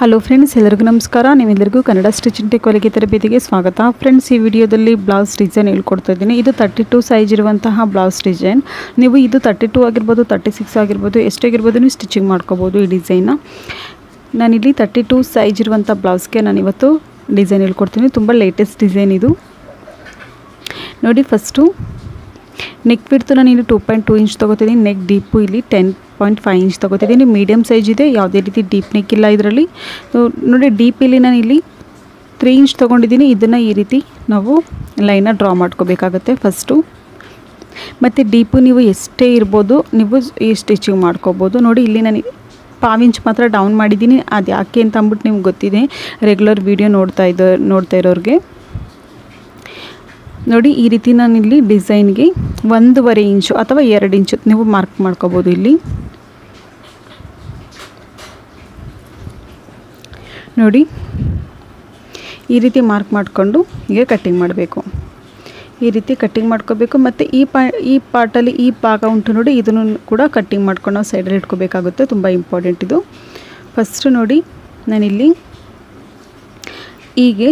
hello friends ಎಲ್ಲರಿಗೂ ನಮಸ್ಕಾರ ನಿಮ್ಮೆಲ್ಲರಿಗೂ ಕನ್ನಡ ಸ್ಟಿಚಿಂಗ್ ಟೆಕ್ ಹೊಲಿಗೆ ತರಬೇತಿಗೆ ಸ್ವಾಗತ ಫ್ರೆಂಡ್ಸ್ ಈ ವಿಡಿಯೋದಲ್ಲಿ ಬ್ಲೌಸ್ ಡಿಸೈನ್ ಹೇಳ್ಕೊಡ್ತಾ ಇದ್ದೀನಿ ಇದು ತರ್ಟಿ ಟು ಸೈಜ್ ಇರುವಂತಹ ಬ್ಲೌಸ್ ಡಿಸೈನ್ ನೀವು ಇದು ತರ್ಟಿ ಟು ಆಗಿರ್ಬೋದು ತರ್ಟಿ ಸಿಕ್ಸ್ ಆಗಿರ್ಬೋದು ಎಷ್ಟಾಗಿರ್ಬೋದು ನೀವು ಸ್ಟಿಚಿಂಗ್ ಮಾಡ್ಕೋಬೋದು ಈ ಡಿಸೈನ್ನ ನಾನಿಲ್ಲಿ ತರ್ಟಿ ಟು ಸೈಜ್ ಇರುವಂಥ ಬ್ಲೌಸ್ಗೆ ನಾನಿವತ್ತು ಡಿಸೈನ್ ಹೇಳ್ಕೊಡ್ತೀನಿ ತುಂಬ ಲೇಟೆಸ್ಟ್ ಡಿಸೈನ್ ಇದು ನೋಡಿ ಫಸ್ಟು ನೆಕ್ ಬಿಡ್ತು ನಾನು ಇಲ್ಲಿ ಟೂ ಪಾಯಿಂಟ್ ಟೂ ಇಂಚ್ ತೊಗೋತಿದ್ದೀನಿ ನೆಕ್ ಡೀಪು ಇಲ್ಲಿ ಟೆನ್ ಪಾಯಿಂಟ್ ಫೈವ್ ಇಂಚ್ ತೊಗೋತಿದ್ದೀನಿ ಮೀಡಿಯಮ್ ಸೈಜ್ ಇದೆ ಯಾವುದೇ ರೀತಿ ಡೀಪ್ ನೆಕ್ ಇಲ್ಲ ಇದರಲ್ಲಿ ನೋಡಿ ಡೀಪ್ ಇಲ್ಲಿ ನಾನು ಇಲ್ಲಿ ತ್ರೀ ಇಂಚ್ ತೊಗೊಂಡಿದ್ದೀನಿ ಇದನ್ನು ಈ ರೀತಿ ನಾವು ಲೈನ ಡ್ರಾ ಮಾಡ್ಕೋಬೇಕಾಗತ್ತೆ ಫಸ್ಟು ಮತ್ತು ಡೀಪು ನೀವು ಎಷ್ಟೇ ಇರ್ಬೋದು ನೀವು ಈ ಸ್ಟಿಚಿಂಗ್ ಮಾಡ್ಕೋಬೋದು ನೋಡಿ ಇಲ್ಲಿ ನಾನು ಪಾವ್ ಇಂಚ್ ಮಾತ್ರ ಡೌನ್ ಮಾಡಿದ್ದೀನಿ ಅದು ಯಾಕೆ ಅಂತ ಅಂದ್ಬಿಟ್ಟು ನಿಮ್ಗೆ ಗೊತ್ತಿದೆ ರೆಗ್ಯುಲರ್ ವೀಡಿಯೋ ನೋಡ್ತಾ ಇದ್ದೋ ನೋಡ್ತಾ ಇರೋರಿಗೆ ನೋಡಿ ಈ ರೀತಿ ನಾನಿಲ್ಲಿ ಡಿಸೈನ್ಗೆ ಒಂದೂವರೆ ಇಂಚು ಅಥವಾ ಎರಡು ಇಂಚು ನೀವು ಮಾರ್ಕ್ ಮಾಡ್ಕೋಬೋದು ಇಲ್ಲಿ ನೋಡಿ ಈ ರೀತಿ ಮಾರ್ಕ್ ಮಾಡಿಕೊಂಡು ಹೀಗೆ ಕಟ್ಟಿಂಗ್ ಮಾಡಬೇಕು ಈ ರೀತಿ ಕಟ್ಟಿಂಗ್ ಮಾಡ್ಕೋಬೇಕು ಮತ್ತು ಈ ಪಾ ಈ ಪಾರ್ಟಲ್ಲಿ ಈ ಭಾಗ ಉಂಟು ನೋಡಿ ಇದನ್ನು ಕೂಡ ಕಟ್ಟಿಂಗ್ ಮಾಡ್ಕೊಂಡು ನಾವು ಸೈಡಲ್ಲಿ ಇಟ್ಕೋಬೇಕಾಗುತ್ತೆ ತುಂಬ ಇಂಪಾರ್ಟೆಂಟ್ ಇದು ಫಸ್ಟು ನೋಡಿ ನಾನಿಲ್ಲಿ ಹೀಗೆ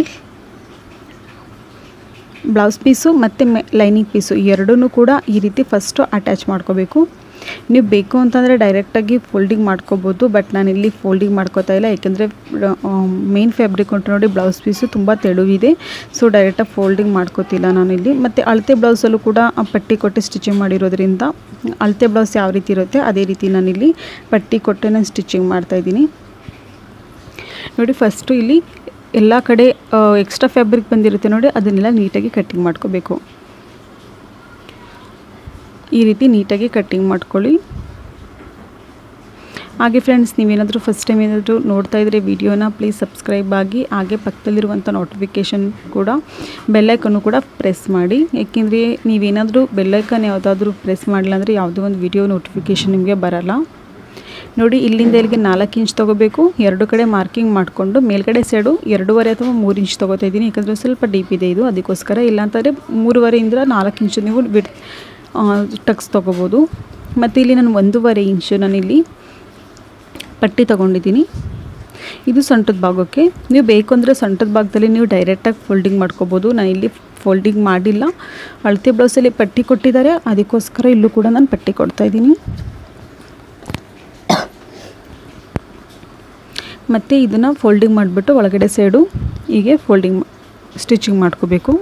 ಬ್ಲೌಸ್ ಪೀಸು ಮತ್ತು ಮೆ ಲೈನಿಂಗ್ ಪೀಸು ಎರಡೂ ಕೂಡ ಈ ರೀತಿ ಫಸ್ಟು ಅಟ್ಯಾಚ್ ಮಾಡ್ಕೋಬೇಕು ನೀವು ಬೇಕು ಅಂತಂದರೆ ಡೈರೆಕ್ಟಾಗಿ ಫೋಲ್ಡಿಂಗ್ ಮಾಡ್ಕೋಬೋದು ಬಟ್ ನಾನಿಲ್ಲಿ ಫೋಲ್ಡಿಂಗ್ ಮಾಡ್ಕೋತಾ ಇಲ್ಲ ಯಾಕೆಂದರೆ ಮೇನ್ ಫ್ಯಾಬ್ರಿಕ್ ಉಂಟು ನೋಡಿ ಬ್ಲೌಸ್ ಪೀಸು ತುಂಬ ತೆಳುವಿದೆ ಸೊ ಡೈರೆಕ್ಟಾಗಿ ಫೋಲ್ಡಿಂಗ್ ಮಾಡ್ಕೋತಿಲ್ಲ ನಾನಿಲ್ಲಿ ಮತ್ತು ಅಳತೆ ಬ್ಲೌಸಲ್ಲೂ ಕೂಡ ಪಟ್ಟಿ ಕೊಟ್ಟು ಸ್ಟಿಚಿಂಗ್ ಮಾಡಿರೋದ್ರಿಂದ ಅಳತೆ ಬ್ಲೌಸ್ ಯಾವ ರೀತಿ ಇರುತ್ತೆ ಅದೇ ರೀತಿ ನಾನಿಲ್ಲಿ ಪಟ್ಟಿ ಕೊಟ್ಟು ನಾನು ಸ್ಟಿಚಿಂಗ್ ಮಾಡ್ತಾಯಿದ್ದೀನಿ ನೋಡಿ ಫಸ್ಟು ಇಲ್ಲಿ ಎಲ್ಲ ಕಡೆ ಎಕ್ಸ್ಟ್ರಾ ಫ್ಯಾಬ್ರಿಕ್ ಬಂದಿರುತ್ತೆ ನೋಡಿ ಅದನ್ನೆಲ್ಲ ನೀಟಾಗಿ ಕಟ್ಟಿಂಗ್ ಮಾಡ್ಕೋಬೇಕು ಈ ರೀತಿ ನೀಟಾಗಿ ಕಟ್ಟಿಂಗ್ ಮಾಡ್ಕೊಳ್ಳಿ ಹಾಗೆ ಫ್ರೆಂಡ್ಸ್ ನೀವೇನಾದರೂ ಫಸ್ಟ್ ಟೈಮ್ ಏನಾದರೂ ನೋಡ್ತಾ ಇದ್ದರೆ ವಿಡಿಯೋನ ಪ್ಲೀಸ್ ಸಬ್ಸ್ಕ್ರೈಬ್ ಆಗಿ ಹಾಗೆ ಪಕ್ಕದಲ್ಲಿರುವಂಥ ನೋಟಿಫಿಕೇಷನ್ ಕೂಡ ಬೆಲ್ಲೈಕನ್ನು ಕೂಡ ಪ್ರೆಸ್ ಮಾಡಿ ಏಕೆಂದರೆ ನೀವೇನಾದರೂ ಬೆಲ್ಲೈಕನ್ ಯಾವುದಾದ್ರೂ ಪ್ರೆಸ್ ಮಾಡಿಲ್ಲ ಅಂದರೆ ಯಾವುದೋ ಒಂದು ವಿಡಿಯೋ ನೋಟಿಫಿಕೇಷನ್ ನಿಮಗೆ ಬರಲ್ಲ ನೋಡಿ ಇಲ್ಲಿಂದ ಇಲ್ಲಿಗೆ ನಾಲ್ಕು ಇಂಚ್ ತೊಗೋಬೇಕು ಎರಡು ಕಡೆ ಮಾರ್ಕಿಂಗ್ ಮಾಡಿಕೊಂಡು ಮೇಲ್ಗಡೆ ಸೈಡು ಎರಡೂವರೆ ಅಥವಾ ಮೂರು ಇಂಚ್ ತೊಗೋತಾ ಇದ್ದೀನಿ ಯಾಕಂದರೆ ಸ್ವಲ್ಪ ಡೀಪ್ ಇದೆ ಇದು ಅದಕ್ಕೋಸ್ಕರ ಇಲ್ಲಾಂತಂದರೆ ಮೂರುವರೆಯಿಂದ ನಾಲ್ಕು ಇಂಚು ನೀವು ಬಿಡ್ ಟಕ್ಸ್ ತೊಗೋಬೋದು ಮತ್ತು ಇಲ್ಲಿ ನಾನು ಒಂದೂವರೆ ಇಂಚು ನಾನಿಲ್ಲಿ ಪಟ್ಟಿ ತೊಗೊಂಡಿದ್ದೀನಿ ಇದು ಸೊಂಟದ ಭಾಗಕ್ಕೆ ನೀವು ಬೇಕು ಅಂದರೆ ಸೊಂಟದ ಭಾಗದಲ್ಲಿ ನೀವು ಡೈರೆಕ್ಟಾಗಿ ಫೋಲ್ಡಿಂಗ್ ಮಾಡ್ಕೋಬೋದು ನಾನಿಲ್ಲಿ ಫೋಲ್ಡಿಂಗ್ ಮಾಡಿಲ್ಲ ಅಳತೆ ಬ್ಲೌಸಲ್ಲಿ ಪಟ್ಟಿ ಕೊಟ್ಟಿದ್ದಾರೆ ಅದಕ್ಕೋಸ್ಕರ ಇಲ್ಲೂ ಕೂಡ ನಾನು ಪಟ್ಟಿ ಕೊಡ್ತಾಯಿದ್ದೀನಿ ಮತ್ತು ಇದನ್ನು ಫೋಲ್ಡಿಂಗ್ ಮಾಡಿಬಿಟ್ಟು ಒಳಗಡೆ ಸೈಡು ಹೀಗೆ ಫೋಲ್ಡಿಂಗ್ ಸ್ಟಿಚಿಂಗ್ ಮಾಡ್ಕೋಬೇಕು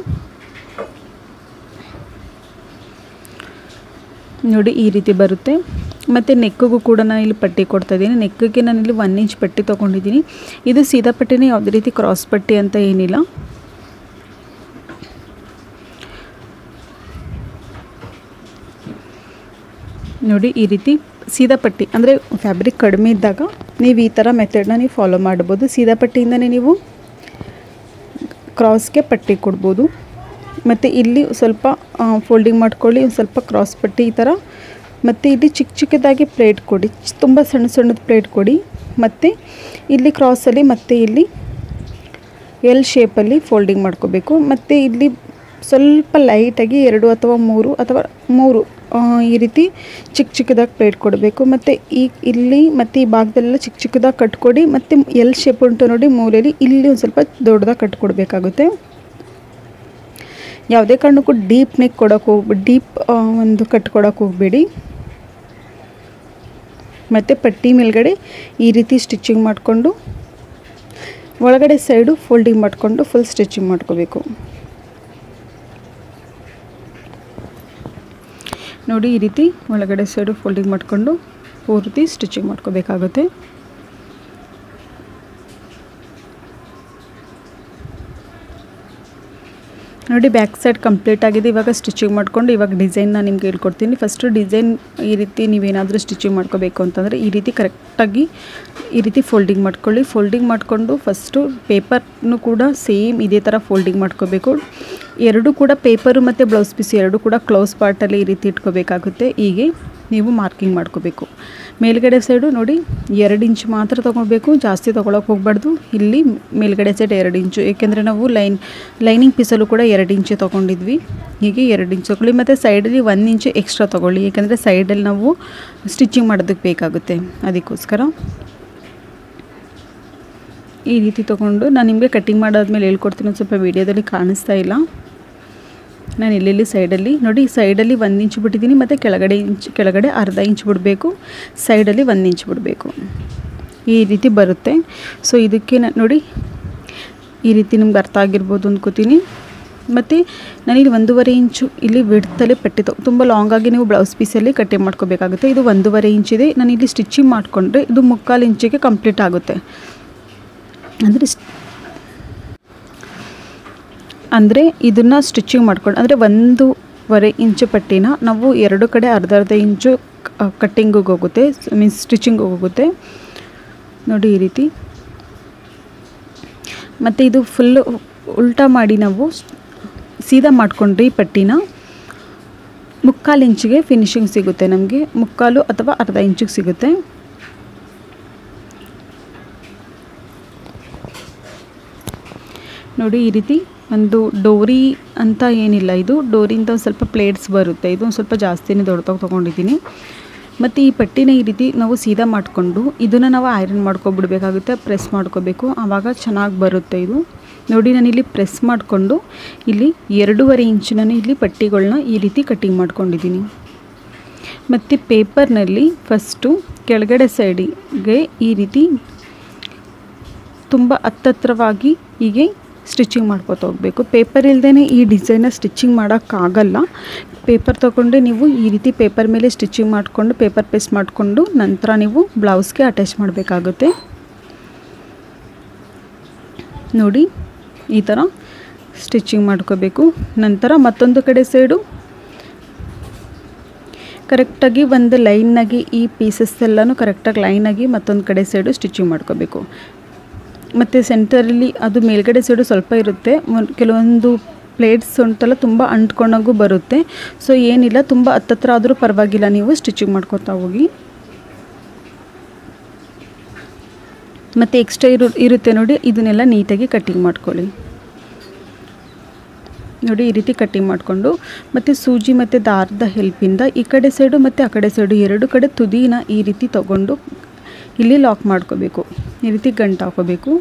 ನೋಡಿ ಈ ರೀತಿ ಬರುತ್ತೆ ಮತ್ತು ನೆಕ್ಕಿಗೂ ಕೂಡ ನಾನು ಇಲ್ಲಿ ಪಟ್ಟಿ ಕೊಡ್ತಾಯಿದ್ದೀನಿ ನೆಕ್ಕಿಗೆ ನಾನಿಲ್ಲಿ ಒನ್ ಇಂಚ್ ಪಟ್ಟಿ ತೊಗೊಂಡಿದ್ದೀನಿ ಇದು ಸೀದಾ ಪಟ್ಟಿನೇ ಯಾವುದೇ ರೀತಿ ಕ್ರಾಸ್ ಪಟ್ಟಿ ಅಂತ ಏನಿಲ್ಲ ನೋಡಿ ಈ ರೀತಿ ಸೀದಾ ಪಟ್ಟಿ ಅಂದರೆ ಫ್ಯಾಬ್ರಿಕ್ ಕಡಿಮೆ ಇದ್ದಾಗ ನೀವು ಈ ಥರ ಮೆಥಡ್ನ ನೀವು ಫಾಲೋ ಮಾಡ್ಬೋದು ಸೀದಾ ಪಟ್ಟಿಯಿಂದನೇ ನೀವು ಕ್ರಾಸ್ಗೆ ಪಟ್ಟಿ ಕೊಡ್ಬೋದು ಮತ್ತು ಇಲ್ಲಿ ಸ್ವಲ್ಪ ಫೋಲ್ಡಿಂಗ್ ಮಾಡ್ಕೊಳ್ಳಿ ಒಂದು ಸ್ವಲ್ಪ ಕ್ರಾಸ್ ಪಟ್ಟಿ ಈ ಥರ ಮತ್ತು ಇಲ್ಲಿ ಚಿಕ್ಕ ಚಿಕ್ಕದಾಗಿ ಪ್ಲೇಟ್ ಕೊಡಿ ತುಂಬ ಸಣ್ಣ ಸಣ್ಣದ ಪ್ಲೇಟ್ ಕೊಡಿ ಮತ್ತು ಇಲ್ಲಿ ಕ್ರಾಸಲ್ಲಿ ಮತ್ತು ಇಲ್ಲಿ ಎಲ್ ಶೇಪಲ್ಲಿ ಫೋಲ್ಡಿಂಗ್ ಮಾಡ್ಕೋಬೇಕು ಮತ್ತು ಇಲ್ಲಿ ಸ್ವಲ್ಪ ಲೈಟಾಗಿ ಎರಡು ಅಥವಾ ಮೂರು ಅಥವಾ ಮೂರು ಈ ರೀತಿ ಚಿಕ್ಕ ಚಿಕ್ಕದಾಗಿ ಪ್ಲೇಟ್ ಕೊಡಬೇಕು ಮತ್ತು ಈ ಇಲ್ಲಿ ಮತ್ತು ಈ ಭಾಗದಲ್ಲೆಲ್ಲ ಚಿಕ್ಕ ಚಿಕ್ಕದಾಗಿ ಕಟ್ಕೊಡಿ ಮತ್ತು ಎಲ್ ಶೇಪ್ ಉಂಟು ನೋಡಿ ಮೂಲೆಯಲ್ಲಿ ಇಲ್ಲಿ ಒಂದು ಸ್ವಲ್ಪ ದೊಡ್ಡದಾಗಿ ಕಟ್ಕೊಡ್ಬೇಕಾಗುತ್ತೆ ಯಾವುದೇ ಕಾರಣಕ್ಕೂ ಡೀಪ್ ನೆಕ್ ಕೊಡೋಕೆ ಹೋಗ್ಬೇಡಿ ಡೀಪ್ ಒಂದು ಕಟ್ಕೊಡೋಕೆ ಹೋಗಬೇಡಿ ಮತ್ತು ಪಟ್ಟಿ ಮೇಲ್ಗಡೆ ಈ ರೀತಿ ಸ್ಟಿಚಿಂಗ್ ಮಾಡಿಕೊಂಡು ಒಳಗಡೆ ಸೈಡು ಫೋಲ್ಡಿಂಗ್ ಮಾಡಿಕೊಂಡು ಫುಲ್ ಸ್ಟಿಚಿಂಗ್ ಮಾಡ್ಕೋಬೇಕು ನೋಡಿ ಈ ರೀತಿ ಒಳಗಡೆ ಸೈಡು ಫೋಲ್ಡಿಂಗ್ ಮಾಡಿಕೊಂಡು ಪೂರ್ತಿ ಸ್ಟಿಚಿಂಗ್ ಮಾಡ್ಕೋಬೇಕಾಗುತ್ತೆ ನೋಡಿ ಬ್ಯಾಕ್ ಸೈಡ್ ಕಂಪ್ಲೀಟ್ ಆಗಿದೆ ಇವಾಗ ಸ್ಟಿಚಿಂಗ್ ಮಾಡ್ಕೊಂಡು ಇವಾಗ ಡಿಸೈನ್ನ ನಿಮ್ಗೆ ಹೇಳ್ಕೊಡ್ತೀನಿ ಫಸ್ಟು ಡಿಸೈನ್ ಈ ರೀತಿ ನೀವೇನಾದರೂ ಸ್ಟಿಚಿಂಗ್ ಮಾಡ್ಕೋಬೇಕು ಅಂತಂದರೆ ಈ ರೀತಿ ಕರೆಕ್ಟಾಗಿ ಈ ರೀತಿ ಫೋಲ್ಡಿಂಗ್ ಮಾಡ್ಕೊಳ್ಳಿ ಫೋಲ್ಡಿಂಗ್ ಮಾಡಿಕೊಂಡು ಫಸ್ಟು ಪೇಪರ್ನು ಕೂಡ ಸೇಮ್ ಇದೇ ಥರ ಫೋಲ್ಡಿಂಗ್ ಮಾಡ್ಕೋಬೇಕು ಎರಡೂ ಕೂಡ ಪೇಪರು ಮತ್ತು ಬ್ಲೌಸ್ ಪೀಸ್ ಎರಡೂ ಕೂಡ ಕ್ಲೋಸ್ ಪಾರ್ಟಲ್ಲಿ ಈ ರೀತಿ ಇಟ್ಕೋಬೇಕಾಗುತ್ತೆ ಹೀಗೆ ನೀವು ಮಾರ್ಕಿಂಗ್ ಮಾಡ್ಕೋಬೇಕು ಮೇಲ್ಗಡೆ ಸೈಡು ನೋಡಿ ಎರಡು ಇಂಚ್ ಮಾತ್ರ ತೊಗೊಳ್ಬೇಕು ಜಾಸ್ತಿ ತೊಗೊಳಕ್ಕೆ ಹೋಗ್ಬಾರ್ದು ಇಲ್ಲಿ ಮೇಲ್ಗಡೆ ಸೈಡ್ ಎರಡು ಇಂಚು ಏಕೆಂದರೆ ನಾವು ಲೈನ್ ಲೈನಿಂಗ್ ಪೀಸಲ್ಲೂ ಕೂಡ ಎರಡು ಇಂಚು ತೊಗೊಂಡಿದ್ವಿ ಹೀಗೆ ಎರಡು ಇಂಚ್ ತೊಗೊಳ್ಳಿ ಮತ್ತು ಸೈಡಲ್ಲಿ ಒಂದು ಇಂಚು ಎಕ್ಸ್ಟ್ರಾ ತೊಗೊಳ್ಳಿ ಏಕೆಂದರೆ ಸೈಡಲ್ಲಿ ನಾವು ಸ್ಟಿಚಿಂಗ್ ಮಾಡೋದಕ್ಕೆ ಬೇಕಾಗುತ್ತೆ ಅದಕ್ಕೋಸ್ಕರ ಈ ರೀತಿ ತೊಗೊಂಡು ನಾನು ನಿಮಗೆ ಕಟ್ಟಿಂಗ್ ಮಾಡಾದ್ಮೇಲೆ ಹೇಳ್ಕೊಡ್ತೀನಿ ಒಂದು ಸ್ವಲ್ಪ ವೀಡಿಯೋದಲ್ಲಿ ಕಾಣಿಸ್ತಾ ಇಲ್ಲ ನಾನು ಎಲ್ಲೆಲ್ಲಿ ಸೈಡಲ್ಲಿ ನೋಡಿ ಸೈಡಲ್ಲಿ ಒಂದು ಇಂಚ್ ಬಿಟ್ಟಿದ್ದೀನಿ ಮತ್ತು ಕೆಳಗಡೆ ಇಂಚ್ ಕೆಳಗಡೆ ಅರ್ಧ ಇಂಚ್ ಬಿಡಬೇಕು ಸೈಡಲ್ಲಿ ಒಂದು ಇಂಚ್ ಬಿಡಬೇಕು ಈ ರೀತಿ ಬರುತ್ತೆ ಸೊ ಇದಕ್ಕೆ ನಾನು ನೋಡಿ ಈ ರೀತಿ ನಿಮ್ಗೆ ಅರ್ಥ ಆಗಿರ್ಬೋದು ಅಂದ್ಕೋತೀನಿ ಮತ್ತು ನಾನಿಲ್ಲಿ ಒಂದೂವರೆ ಇಂಚು ಇಲ್ಲಿ ವಿಡ್ತಲ್ಲಿ ಪಟ್ಟಿ ತೊ ತುಂಬ ಲಾಂಗಾಗಿ ನೀವು ಬ್ಲೌಸ್ ಪೀಸಲ್ಲಿ ಕಟ್ಟಿಂಗ್ ಮಾಡ್ಕೋಬೇಕಾಗುತ್ತೆ ಇದು ಒಂದೂವರೆ ಇಂಚಿದೆ ನಾನು ಇಲ್ಲಿ ಸ್ಟಿಚಿಂಗ್ ಮಾಡಿಕೊಂಡ್ರೆ ಇದು ಮುಕ್ಕಾಲು ಇಂಚಿಗೆ ಕಂಪ್ಲೀಟ್ ಆಗುತ್ತೆ ಅಂದರೆ ಅಂದರೆ ಇದನ್ನು ಸ್ಟಿಚಿಂಗ್ ಮಾಡ್ಕೊಂಡು ಅಂದರೆ ಒಂದೂವರೆ ಇಂಚು ಪಟ್ಟಿನ ನಾವು ಎರಡು ಕಡೆ ಅರ್ಧ ಅರ್ಧ ಇಂಚು ಕಟ್ಟಿಂಗಿಗೆ ಹೋಗುತ್ತೆ ಮೀನ್ಸ್ ಸ್ಟಿಚಿಂಗ್ ಹೋಗುತ್ತೆ ನೋಡಿ ಈ ರೀತಿ ಮತ್ತು ಇದು ಫುಲ್ಲು ಉಲ್ಟಾ ಮಾಡಿ ನಾವು ಸೀದಾ ಮಾಡಿಕೊಂಡ್ರೆ ಈ ಪಟ್ಟಿನ ಮುಕ್ಕಾಲು ಇಂಚಿಗೆ ಫಿನಿಶಿಂಗ್ ಸಿಗುತ್ತೆ ನಮಗೆ ಮುಕ್ಕಾಲು ಅಥವಾ ಅರ್ಧ ಇಂಚಿಗೆ ಸಿಗುತ್ತೆ ನೋಡಿ ಈ ರೀತಿ ಒಂದು ಡೋರಿ ಅಂತ ಏನಿಲ್ಲ ಇದು ಡೋರಿಯಿಂದ ಒಂದು ಸ್ವಲ್ಪ ಪ್ಲೇಟ್ಸ್ ಬರುತ್ತೆ ಇದು ಒಂದು ಸ್ವಲ್ಪ ಜಾಸ್ತಿನೇ ದೊಡ್ಡದಾಗಿ ತೊಗೊಂಡಿದ್ದೀನಿ ಮತ್ತು ಈ ಪಟ್ಟಿನ ಈ ರೀತಿ ನಾವು ಸೀದಾ ಮಾಡಿಕೊಂಡು ಇದನ್ನು ನಾವು ಐರನ್ ಮಾಡ್ಕೊಬಿಡ್ಬೇಕಾಗುತ್ತೆ ಪ್ರೆಸ್ ಮಾಡ್ಕೋಬೇಕು ಆವಾಗ ಚೆನ್ನಾಗಿ ಬರುತ್ತೆ ಇದು ನೋಡಿ ನಾನಿಲ್ಲಿ ಪ್ರೆಸ್ ಮಾಡಿಕೊಂಡು ಇಲ್ಲಿ ಎರಡೂವರೆ ಇಂಚಿನ ಇಲ್ಲಿ ಪಟ್ಟಿಗಳನ್ನ ಈ ರೀತಿ ಕಟ್ಟಿಂಗ್ ಮಾಡ್ಕೊಂಡಿದ್ದೀನಿ ಮತ್ತು ಪೇಪರ್ನಲ್ಲಿ ಫಸ್ಟು ಕೆಳಗಡೆ ಸೈಡಿಗೆ ಈ ರೀತಿ ತುಂಬ ಹತ್ತತ್ರವಾಗಿ ಹೀಗೆ ಸ್ಟಿಚಿಂಗ್ ಮಾಡ್ಕೊತ ಹೋಗಬೇಕು ಪೇಪರ್ ಇಲ್ಲದೇ ಈ ಡಿಸೈನ ಸ್ಟಿಚಿಂಗ್ ಮಾಡೋಕ್ಕಾಗಲ್ಲ ಪೇಪರ್ ತೊಗೊಂಡು ನೀವು ಈ ರೀತಿ ಪೇಪರ್ ಮೇಲೆ ಸ್ಟಿಚಿಂಗ್ ಮಾಡಿಕೊಂಡು ಪೇಪರ್ ಪೇಸ್ಟ್ ಮಾಡಿಕೊಂಡು ನಂತರ ನೀವು ಬ್ಲೌಸ್ಗೆ ಅಟ್ಯಾಚ್ ಮಾಡಬೇಕಾಗುತ್ತೆ ನೋಡಿ ಈ ಥರ ಸ್ಟಿಚಿಂಗ್ ಮಾಡ್ಕೋಬೇಕು ನಂತರ ಮತ್ತೊಂದು ಕಡೆ ಸೈಡು ಕರೆಕ್ಟಾಗಿ ಒಂದು ಲೈನಾಗಿ ಈ ಪೀಸಸ್ ಎಲ್ಲನೂ ಕರೆಕ್ಟಾಗಿ ಲೈನಾಗಿ ಮತ್ತೊಂದು ಕಡೆ ಸೈಡು ಸ್ಟಿಚಿಂಗ್ ಮಾಡ್ಕೋಬೇಕು ಮತ್ತು ಸೆಂಟರಲ್ಲಿ ಅದು ಮೇಲ್ಗಡೆ ಸೈಡು ಸ್ವಲ್ಪ ಇರುತ್ತೆ ಒಂದ್- ಕೆಲವೊಂದು ಪ್ಲೇಟ್ಸ್ ಉಂಟಲ್ಲ ತುಂಬ ಅಂಟ್ಕೊಂಡಾಗೂ ಬರುತ್ತೆ ಸೊ ಏನಿಲ್ಲ ತುಂಬ ಹತ್ತತ್ರ ಆದರೂ ಪರವಾಗಿಲ್ಲ ನೀವು ಸ್ಟಿಚಿಂಗ್ ಮಾಡ್ಕೊತಾ ಹೋಗಿ ಮತ್ತು ಎಕ್ಸ್ಟ್ರಾ ಇರು ಇರುತ್ತೆ ನೋಡಿ ಇದನ್ನೆಲ್ಲ ನೀಟಾಗಿ ಕಟ್ಟಿಂಗ್ ಮಾಡ್ಕೊಳ್ಳಿ ನೋಡಿ ಈ ರೀತಿ ಕಟ್ಟಿಂಗ್ ಮಾಡಿಕೊಂಡು ಮತ್ತು ಸೂಜಿ ಮತ್ತು ದಾರದ ಹೆಲ್ಪಿಂದ ಈ ಕಡೆ ಸೈಡು ಮತ್ತು ಆ ಕಡೆ ಸೈಡು ಎರಡು ಕಡೆ ತುದಿನ ಈ ರೀತಿ ತಗೊಂಡು ಇಲ್ಲಿ ಲಾಕ್ ಮಾಡ್ಕೋಬೇಕು ಈ ರೀತಿ ಗಂಟು ಹಾಕೋಬೇಕು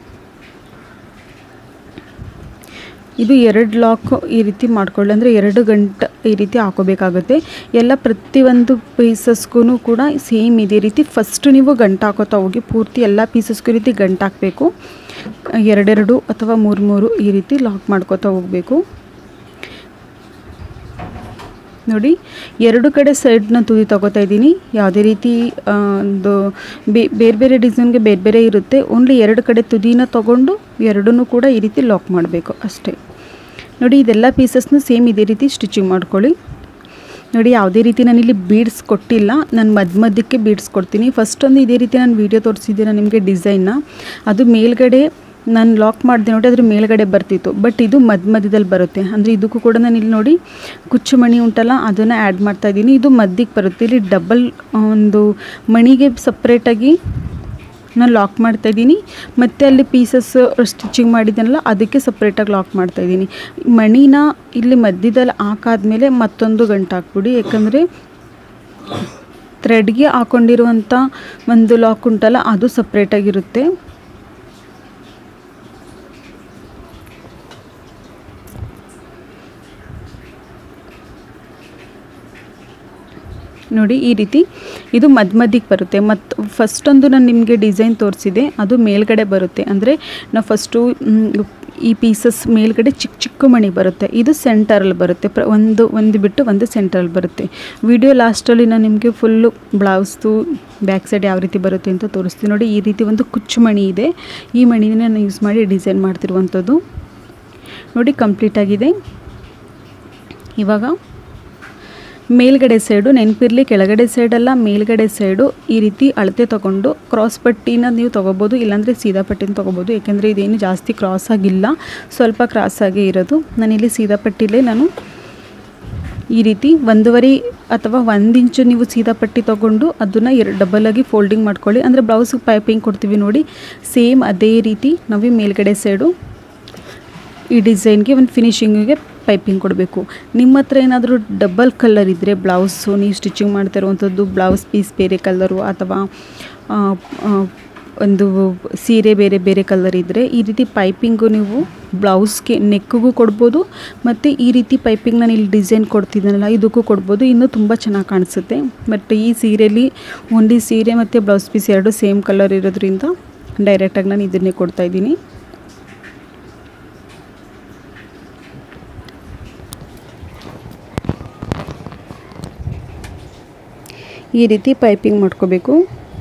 ಇದು ಎರಡು ಲಾಕ್ ಈ ರೀತಿ ಮಾಡ್ಕೊಳ್ಳಿ ಅಂದರೆ ಎರಡು ಗಂಟು ಈ ರೀತಿ ಹಾಕೋಬೇಕಾಗುತ್ತೆ ಎಲ್ಲ ಪ್ರತಿಯೊಂದು ಪೀಸಸ್ಗೂ ಕೂಡ ಸೇಮ್ ಇದೇ ರೀತಿ ಫಸ್ಟ್ ನೀವು ಗಂಟು ಹಾಕೋತಾ ಹೋಗಿ ಪೂರ್ತಿ ಎಲ್ಲ ಪೀಸಸ್ಗೂ ಈ ರೀತಿ ಗಂಟು ಹಾಕಬೇಕು ಎರಡೆರಡು ಅಥವಾ ಮೂರು ಮೂರು ಈ ರೀತಿ ಲಾಕ್ ಮಾಡ್ಕೋತಾ ಹೋಗಬೇಕು ನೋಡಿ ಎರಡು ಕಡೆ ಸೈಡ್ನ ತುದಿ ತಗೋತಾ ಇದ್ದೀನಿ ಯಾವುದೇ ರೀತಿ ಆ, ಒಂದು ಬೇ- ಬೇರೆ ಬೇರೆ ಡಿಸೈನ್ಗೆ ಬೇರೆ ಬೇರೆ ಇರುತ್ತೆ ಓನ್ಲಿ ಎರಡು ಕಡೆ ತುದಿನ ತಗೊಂಡು ಎರಡನ್ನೂ ಕೂಡ ಈ ರೀತಿ ಲಾಕ್ ಮಾಡಬೇಕು ಅಷ್ಟೇ ನೋಡಿ ಇದೆಲ್ಲ ಪೀಸಸ್ನ ಸೇಮ್ ಇದೇ ರೀತಿ ಸ್ಟಿಚಿಂಗ್ ಮಾಡ್ಕೊಳ್ಳಿ ನೋಡಿ ಯಾವುದೇ ರೀತಿ ನಾನಿಲ್ಲಿ ಬೀಡ್ಸ್ ಕೊಟ್ಟಿಲ್ಲ ನಾನು ಮಧ್ಯ ಮಧ್ಯಕ್ಕೆ ಬೀಡ್ಸ್ ಕೊಡ್ತೀನಿ ಫಸ್ಟ್ ಒಂದು ಇದೇ ರೀತಿ ನಾನು ವೀಡಿಯೋ ತೋರಿಸಿದ್ದೀನಿ ನಿಮಗೆ ಡಿಸೈನ್ನ ಅದು ಮೇಲ್ಗಡೆ ನಾನು ಲಾಕ್ ಮಾಡಿದೆ ನೋಡಿ ಅದ್ರ ಮೇಲ್ಗಡೆ ಬರ್ತಿತ್ತು ಬಟ್ ಇದು ಮಧ್ಯ ಮಧ್ಯದಲ್ಲಿ ಬರುತ್ತೆ ಅಂದರೆ ಇದಕ್ಕೂ ಕೂಡ ನಾನು ಇಲ್ಲಿ ನೋಡಿ ಕುಚ್ಚು ಮಣಿ ಉಂಟಲ್ಲ ಅದನ್ನು ಆ್ಯಡ್ ಮಾಡ್ತಾ ಇದ್ದೀನಿ ಇದು ಮಧ್ಯಕ್ಕೆ ಬರುತ್ತೆ ಇಲ್ಲಿ ಡಬಲ್ ಒಂದು ಮಣಿಗೆ ಸಪ್ರೇಟಾಗಿ ನಾನು ಲಾಕ್ ಮಾಡ್ತಾ ಇದ್ದೀನಿ ಮತ್ತು ಅಲ್ಲಿ ಪೀಸಸ್ ಸ್ಟಿಚಿಂಗ್ ಮಾಡಿದ್ದೀನಲ್ಲ ಅದಕ್ಕೆ ಸಪ್ರೇಟಾಗಿ ಲಾಕ್ ಮಾಡ್ತಾ ಇದ್ದೀನಿ ಮಣಿನ ಇಲ್ಲಿ ಮಧ್ಯದಲ್ಲಿ ಹಾಕಾದ್ಮೇಲೆ ಮತ್ತೊಂದು ಗಂಟು ಹಾಕ್ಬಿಡಿ ಯಾಕಂದರೆ ಥ್ರೆಡ್ಗೆ ಹಾಕೊಂಡಿರುವಂಥ ಒಂದು ಲಾಕ್ ಉಂಟಲ್ಲ ಅದು ಸಪ್ರೇಟಾಗಿರುತ್ತೆ ನೋಡಿ ಈ ರೀತಿ ಇದು ಮಧ್ಯ ಮಧ್ಯಕ್ಕೆ ಬರುತ್ತೆ ಮತ್ತು ಫಸ್ಟೊಂದು ನಾನು ನಿಮಗೆ ಡಿಸೈನ್ ತೋರಿಸಿದೆ ಅದು ಮೇಲ್ಗಡೆ ಬರುತ್ತೆ ಅಂದರೆ ನಾವು ಫಸ್ಟು ಈ ಪೀಸಸ್ ಮೇಲ್ಗಡೆ ಚಿಕ್ಕ ಚಿಕ್ಕ ಮಣಿ ಬರುತ್ತೆ ಇದು ಸೆಂಟರಲ್ಲಿ ಬರುತ್ತೆ ಪ್ರ ಒಂದು ಒಂದು ಬಿಟ್ಟು ಒಂದು ಸೆಂಟ್ರಲ್ಲಿ ಬರುತ್ತೆ ವಿಡಿಯೋ ಲಾಸ್ಟಲ್ಲಿ ನಾನು ನಿಮಗೆ ಫುಲ್ಲು ಬ್ಲೌಸ್ದು ಬ್ಯಾಕ್ ಸೈಡ್ ಯಾವ ರೀತಿ ಬರುತ್ತೆ ಅಂತ ತೋರಿಸ್ತೀನಿ ನೋಡಿ ಈ ರೀತಿ ಒಂದು ಕುಚ್ಚು ಮಣಿ ಇದೆ ಈ ಮಣಿನ ನಾನು ಯೂಸ್ ಮಾಡಿ ಡಿಸೈನ್ ಮಾಡ್ತಿರುವಂಥದ್ದು ನೋಡಿ ಕಂಪ್ಲೀಟ್ ಆಗಿದೆ ಇವಾಗ ಮೇಲ್ಗಡೆ ಸೈಡು ನೆನಪಿರಲಿ ಕೆಳಗಡೆ ಸೈಡಲ್ಲ ಮೇಲ್ಗಡೆ ಸೈಡು ಈ ರೀತಿ ಅಳತೆ ತೊಗೊಂಡು ಕ್ರಾಸ್ ಪಟ್ಟಿನ ನೀವು ತೊಗೋಬೋದು ಇಲ್ಲಾಂದರೆ ಸೀದಾ ಪಟ್ಟಿನ ತೊಗೋಬೋದು ಯಾಕೆಂದರೆ ಇದೇನು ಜಾಸ್ತಿ ಕ್ರಾಸ್ ಆಗಿಲ್ಲ ಸ್ವಲ್ಪ ಕ್ರಾಸ್ ಆಗೇ ಇರೋದು ನಾನಿಲ್ಲಿ ಸೀದಾ ಪಟ್ಟಿಲೇ ನಾನು ಈ ರೀತಿ ಒಂದೂವರೆ ಅಥವಾ ಒಂದು ಇಂಚು ನೀವು ಸೀದಾ ಪಟ್ಟಿ ತೊಗೊಂಡು ಅದನ್ನು ಎರಡು ಡಬಲಾಗಿ ಫೋಲ್ಡಿಂಗ್ ಮಾಡ್ಕೊಳ್ಳಿ ಅಂದರೆ ಬ್ಲೌಸಿಗೆ ಪೈಪಿಂಗ್ ಕೊಡ್ತೀವಿ ನೋಡಿ ಸೇಮ್ ಅದೇ ರೀತಿ ನಾವು ಮೇಲ್ಗಡೆ ಸೈಡು ಈ ಡಿಸೈನ್ಗೆ ಒಂದು ಫಿನಿಶಿಂಗಿಗೆ ಪೈಪಿಂಗ್ ಕೊಡಬೇಕು ನಿಮ್ಮ ಹತ್ರ ಏನಾದರೂ ಡಬಲ್ ಕಲರ್ ಇದ್ದರೆ ಬ್ಲೌಸು ನೀವು ಸ್ಟಿಚಿಂಗ್ ಮಾಡ್ತಾ ಇರುವಂಥದ್ದು ಬ್ಲೌಸ್ ಪೀಸ್ ಬೇರೆ ಕಲರು ಅಥವಾ ಒಂದು ಸೀರೆ ಬೇರೆ ಬೇರೆ ಕಲರ್ ಇದ್ದರೆ ಈ ರೀತಿ ಪೈಪಿಂಗು ನೀವು ಬ್ಲೌಸ್ಗೆ ನೆಕ್ಕಿಗೂ ಕೊಡ್ಬೋದು ಮತ್ತು ಈ ರೀತಿ ಪೈಪಿಂಗ್ ನಾನು ಇಲ್ಲಿ ಡಿಸೈನ್ ಕೊಡ್ತಿದ್ದೀನಲ್ಲ ಇದಕ್ಕೂ ಕೊಡ್ಬೋದು ಇನ್ನೂ ತುಂಬ ಚೆನ್ನಾಗಿ ಕಾಣಿಸುತ್ತೆ ಬಟ್ ಈ ಸೀರೆಯಲ್ಲಿ ಓನ್ಲಿ ಸೀರೆ ಮತ್ತು ಬ್ಲೌಸ್ ಪೀಸ್ ಎರಡು ಸೇಮ್ ಕಲರ್ ಇರೋದ್ರಿಂದ ಡೈರೆಕ್ಟಾಗಿ ನಾನು ಇದನ್ನೇ ಕೊಡ್ತಾಯಿದ್ದೀನಿ ಈ ರೀತಿ ಪೈಪಿಂಗ್ ಮಾಡ್ಕೋಬೇಕು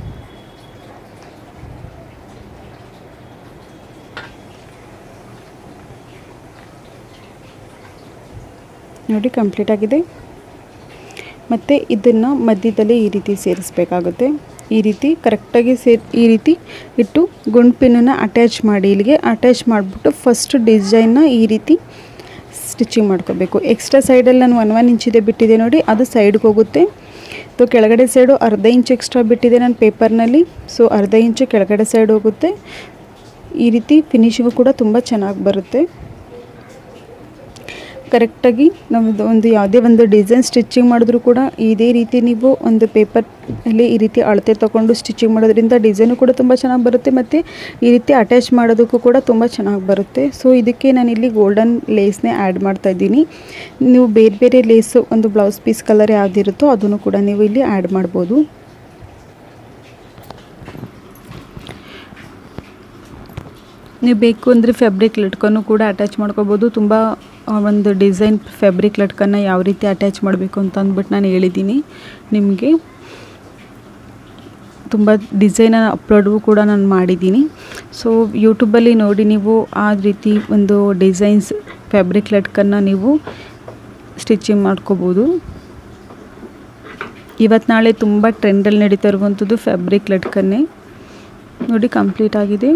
ನೋಡಿ ಕಂಪ್ಲೀಟ್ ಆಗಿದೆ ಮತ್ತು ಇದನ್ನು ಮಧ್ಯದಲ್ಲಿ ಈ ರೀತಿ ಸೇರಿಸ್ಬೇಕಾಗುತ್ತೆ ಈ ರೀತಿ ಕರೆಕ್ಟಾಗಿ ಸೇರಿ ಈ ರೀತಿ ಇಟ್ಟು ಗುಂಡ್ಪಿನನ್ನು ಅಟ್ಯಾಚ್ ಮಾಡಿ ಇಲ್ಲಿಗೆ ಅಟ್ಯಾಚ್ ಮಾಡಿಬಿಟ್ಟು ಫಸ್ಟ್ ಡಿಸೈನ್ನ ಈ ರೀತಿ ಸ್ಟಿಚಿಂಗ್ ಮಾಡ್ಕೋಬೇಕು ಎಕ್ಸ್ಟ್ರಾ ಸೈಡಲ್ಲಿ ನಾನು ಒನ್ ಒನ್ ಇಂಚಿದೆ ಬಿಟ್ಟಿದೆ ನೋಡಿ ಅದು ಸೈಡ್ಗೆ ಹೋಗುತ್ತೆ ಸೊ ಕೆಳಗಡೆ ಸೈಡು ಅರ್ಧ ಇಂಚ್ ಎಕ್ಸ್ಟ್ರಾ ಬಿಟ್ಟಿದೆ ನಾನು ಪೇಪರ್ನಲ್ಲಿ ಸೊ ಅರ್ಧ ಇಂಚು ಕೆಳಗಡೆ ಸೈಡ್ ಹೋಗುತ್ತೆ ಈ ರೀತಿ ಫಿನಿಶಿಂಗು ಕೂಡ ತುಂಬ ಚೆನ್ನಾಗಿ ಬರುತ್ತೆ ಕರೆಕ್ಟಾಗಿ ನಮ್ಮದು ಒಂದು ಯಾವುದೇ ಒಂದು ಡಿಸೈನ್ ಸ್ಟಿಚಿಂಗ್ ಮಾಡಿದ್ರೂ ಕೂಡ ಇದೇ ರೀತಿ ನೀವು ಒಂದು ಪೇಪರ್ ಅಲ್ಲಿ ಈ ರೀತಿ ಅಳತೆ ತೊಗೊಂಡು ಸ್ಟಿಚಿಂಗ್ ಮಾಡೋದ್ರಿಂದ ಡಿಸೈನು ಕೂಡ ತುಂಬ ಚೆನ್ನಾಗಿ ಬರುತ್ತೆ ಮತ್ತು ಈ ರೀತಿ ಅಟ್ಯಾಚ್ ಮಾಡೋದಕ್ಕೂ ಕೂಡ ತುಂಬ ಚೆನ್ನಾಗಿ ಬರುತ್ತೆ ಸೊ ಇದಕ್ಕೆ ನಾನಿಲ್ಲಿ ಗೋಲ್ಡನ್ ಲೇಸ್ನೇ ಆ್ಯಡ್ ಮಾಡ್ತಾ ಇದ್ದೀನಿ ನೀವು ಬೇರೆ ಬೇರೆ ಲೇಸು ಒಂದು ಬ್ಲೌಸ್ ಪೀಸ್ ಕಲರ್ ಯಾವುದಿರುತ್ತೋ ಅದನ್ನು ಕೂಡ ನೀವು ಇಲ್ಲಿ ಆ್ಯಡ್ ಮಾಡ್ಬೋದು ನೀವು ಬೇಕು ಅಂದರೆ ಫ್ಯಾಬ್ರಿಕ್ ಲಟ್ಕನ್ನು ಕೂಡ ಅಟ್ಯಾಚ್ ಮಾಡ್ಕೋಬೋದು ತುಂಬ ಒಂದು ಡಿಸೈನ್ ಫ್ಯಾಬ್ರಿಕ್ ಲಟ್ಕನ್ನು ಯಾವ ರೀತಿ ಅಟ್ಯಾಚ್ ಮಾಡಬೇಕು ಅಂತ ಅಂದ್ಬಿಟ್ಟು ನಾನು ಹೇಳಿದ್ದೀನಿ ನಿಮಗೆ ತುಂಬ ಡಿಸೈನ ಅಪ್ಲೋಡು ಕೂಡ ನಾನು ಮಾಡಿದ್ದೀನಿ ಸೊ ಯೂಟ್ಯೂಬಲ್ಲಿ ನೋಡಿ ನೀವು ಆ ರೀತಿ ಒಂದು ಡಿಸೈನ್ಸ್ ಫ್ಯಾಬ್ರಿಕ್ ಲಟ್ಕನ್ನು ನೀವು ಸ್ಟಿಚಿಂಗ್ ಮಾಡ್ಕೋಬೋದು ಇವತ್ತು ನಾಳೆ ತುಂಬ ಟ್ರೆಂಡಲ್ಲಿ ನಡೀತಾ ಇರುವಂಥದ್ದು ಫ್ಯಾಬ್ರಿಕ್ ಲಟ್ಕನ್ನೇ ನೋಡಿ ಕಂಪ್ಲೀಟ್ ಆಗಿದೆ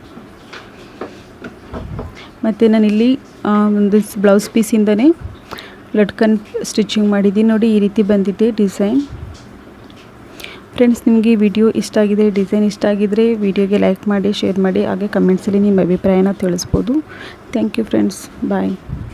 ಮತ್ತು ನಾನಿಲ್ಲಿ ಒಂದು ಬ್ಲೌಸ್ ಪೀಸಿಂದನೇ ಲಟ್ಕನ್ ಸ್ಟಿಚಿಂಗ್ ಮಾಡಿದ್ದೀನಿ ನೋಡಿ ಈ ರೀತಿ ಬಂದಿದೆ ಡಿಸೈನ್ ಫ್ರೆಂಡ್ಸ್ ನಿಮಗೆ ಈ ವಿಡಿಯೋ ಇಷ್ಟ ಆಗಿದೆ ಡಿಸೈನ್ ಇಷ್ಟ ಆಗಿದರೆ ವಿಡಿಯೋಗೆ ಲೈಕ್ ಮಾಡಿ ಶೇರ್ ಮಾಡಿ ಹಾಗೆ ಕಮೆಂಟ್ಸಲ್ಲಿ ನಿಮ್ಮ ಅಭಿಪ್ರಾಯನ ತಿಳಿಸ್ಬೋದು ಥ್ಯಾಂಕ್ ಯು ಫ್ರೆಂಡ್ಸ್ ಬಾಯ್